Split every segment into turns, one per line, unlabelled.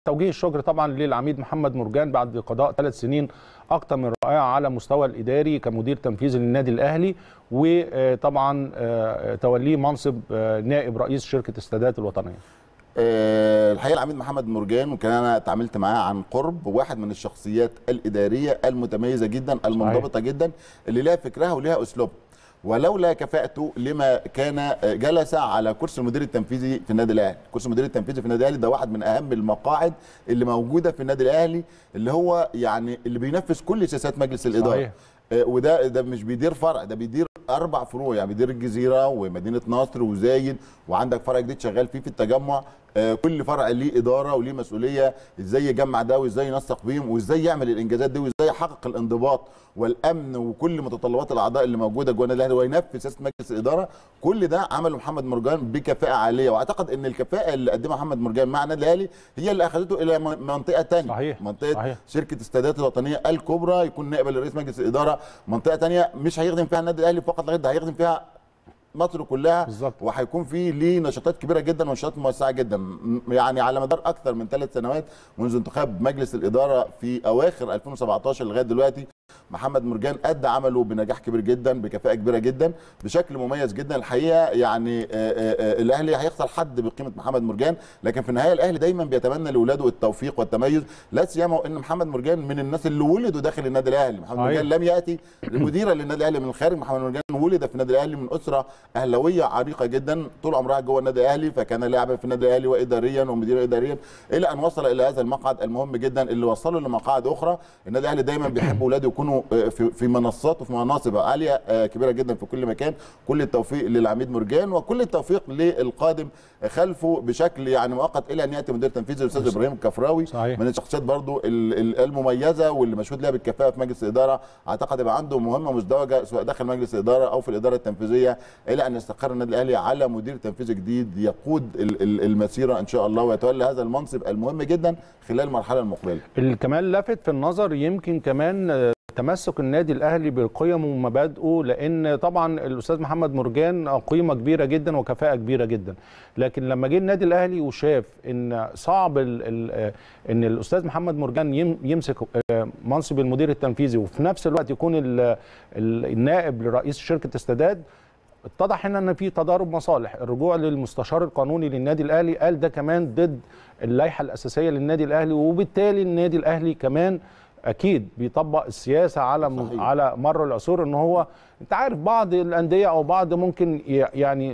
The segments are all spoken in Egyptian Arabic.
توجيه الشكر طبعا للعميد محمد مرجان بعد قضاء ثلاث سنين اكثر من رائعه على مستوى الاداري كمدير تنفيذي للنادي الاهلي وطبعا توليه منصب نائب رئيس شركه السادات الوطنيه.
أه الحقيقه العميد محمد مرجان وكان انا اتعاملت معاه عن قرب واحد من الشخصيات الاداريه المتميزه جدا المنضبطه جدا اللي لها فكرها ولها اسلوبها ولولا كفاءته لما كان جلس على كرسي المدير التنفيذي في النادي الاهلي، كرسي المدير التنفيذي في النادي الاهلي ده واحد من اهم المقاعد اللي موجوده في النادي الاهلي اللي هو يعني اللي بينفذ كل سياسات مجلس الاداره. صحيح. وده ده مش بيدير فرع ده بيدير اربع فروع يعني بيدير الجزيره ومدينه نصر وزايد وعندك فرع جديد شغال فيه في التجمع كل فرع ليه اداره وليه مسؤوليه ازاي يجمع ده وازاي ينسق بيهم وازاي يعمل الانجازات دي وازاي يحقق الانضباط والامن وكل متطلبات الاعضاء اللي موجوده جوه النادي الاهلي وينفذ سياسه مجلس الاداره كل ده عمله محمد مرجان بكفاءه عاليه واعتقد ان الكفاءه اللي قدمها محمد مرجان مع النادي الاهلي هي اللي اخذته الى منطقه ثانيه
صحيح
منطقه
صحيح.
شركه السادات الوطنيه الكبرى يكون نائب لرئيس مجلس الاداره منطقه ثانيه مش هيخدم فيها النادي الاهلي فقط لغايه ده هيخدم فيها مصر كلها
بالظبط
وهيكون في ليه نشاطات كبيره جدا ونشاطات موسعه جدا يعني على مدار اكثر من ثلاث سنوات منذ انتخاب مجلس الاداره في اواخر 2017 لغايه دلوقتي محمد مرجان ادى عمله بنجاح كبير جدا بكفاءه كبيره جدا بشكل مميز جدا الحقيقه يعني الاهلي هيخسر حد بقيمه محمد مرجان لكن في النهايه الاهلي دايما بيتمنى لاولاده التوفيق والتميز لا سيما ان محمد مرجان من الناس اللي ولدوا داخل النادي الاهلي محمد
أيوة.
مرجان لم ياتي مديرا للنادي الاهلي من الخارج محمد مرجان ولد في النادي الاهلي من اسره اهلاويه عريقه جدا طول عمرها جوه النادي الاهلي فكان لاعبا في النادي الاهلي واداريا ومديرا اداريا الى ان وصل الى هذا المقعد المهم جدا اللي وصله لمقاعد اخرى النادي الاهلي دايما بيحب اولاده يكونوا في في منصات وفي مناصب عاليه كبيره جدا في كل مكان كل التوفيق للعميد مرجان وكل التوفيق للقادم خلفه بشكل يعني مؤقت الى ان ياتي مدير تنفيذي الاستاذ ابراهيم الكفراوي
صحيح.
من الشخصيات برضو المميزه واللي مشهود لها بالكفاءه في مجلس الاداره اعتقد يبقى عنده مهمه مزدوجه سواء داخل مجلس الاداره او في الاداره التنفيذيه الى ان يستقر النادي الاهلي على مدير تنفيذي جديد يقود المسيره ان شاء الله ويتولى هذا المنصب المهم جدا خلال المرحله المقبله.
الكمال لافت في النظر يمكن كمان تمسك النادي الاهلي بقيمه ومبادئه لان طبعا الاستاذ محمد مرجان قيمه كبيره جدا وكفاءه كبيره جدا لكن لما جه النادي الاهلي وشاف ان صعب ال ال ان الاستاذ محمد مرجان يمسك منصب المدير التنفيذي وفي نفس الوقت يكون ال النائب لرئيس شركه استادات اتضح هنا ان في تضارب مصالح الرجوع للمستشار القانوني للنادي الاهلي قال ده كمان ضد اللائحه الاساسيه للنادي الاهلي وبالتالي النادي الاهلي كمان اكيد بيطبق السياسه على صحيح. على مر العصور ان هو انت عارف بعض الانديه او بعض ممكن يعني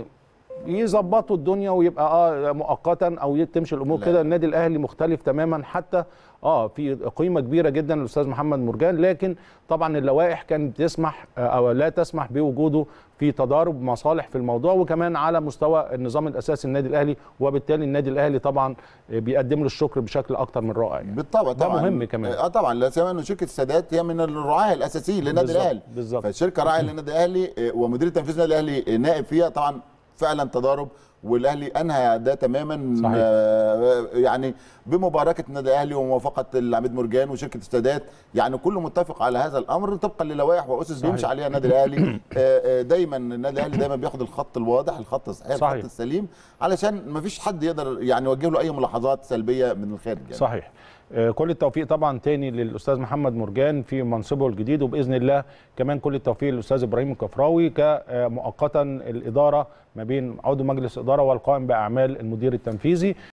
يظبطوا الدنيا ويبقى اه مؤقتا او تمشي الامور كده النادي الاهلي مختلف تماما حتى اه في قيمه كبيره جدا للاستاذ محمد مرجان لكن طبعا اللوائح كانت تسمح او لا تسمح بوجوده في تضارب مصالح في الموضوع وكمان على مستوى النظام الاساسي النادي الاهلي وبالتالي النادي الاهلي طبعا بيقدم له الشكر بشكل اكتر من رائع يعني.
بالطبع
ده
طبعا
مهم كمان
اه طبعا لا سيما ان شركه السادات هي من الرعاه الاساسيين للنادي الاهلي
بالظبط
فالشركه راعيه للنادي الاهلي ومدير التنفيذي للنادي الاهلي نائب فيها طبعا فعلا تضارب والاهلي انهى ده تماما
صحيح.
آه يعني بمباركه النادي الاهلي وموافقه العميد مرجان وشركه السادات يعني كله متفق على هذا الامر طبقا للوائح واسس بيمشي عليها النادي الاهلي آه دايما النادي الاهلي دايما بياخد الخط الواضح الخط الصحيح
صحيح.
الخط السليم علشان ما فيش حد يقدر يعني يوجه له اي ملاحظات سلبيه من الخارج يعني.
صحيح كل التوفيق طبعا تاني للاستاذ محمد مرجان في منصبه الجديد وباذن الله كمان كل التوفيق للاستاذ ابراهيم الكفراوي كمؤقتا الاداره ما بين عضو مجلس الاداره والقائم باعمال المدير التنفيذي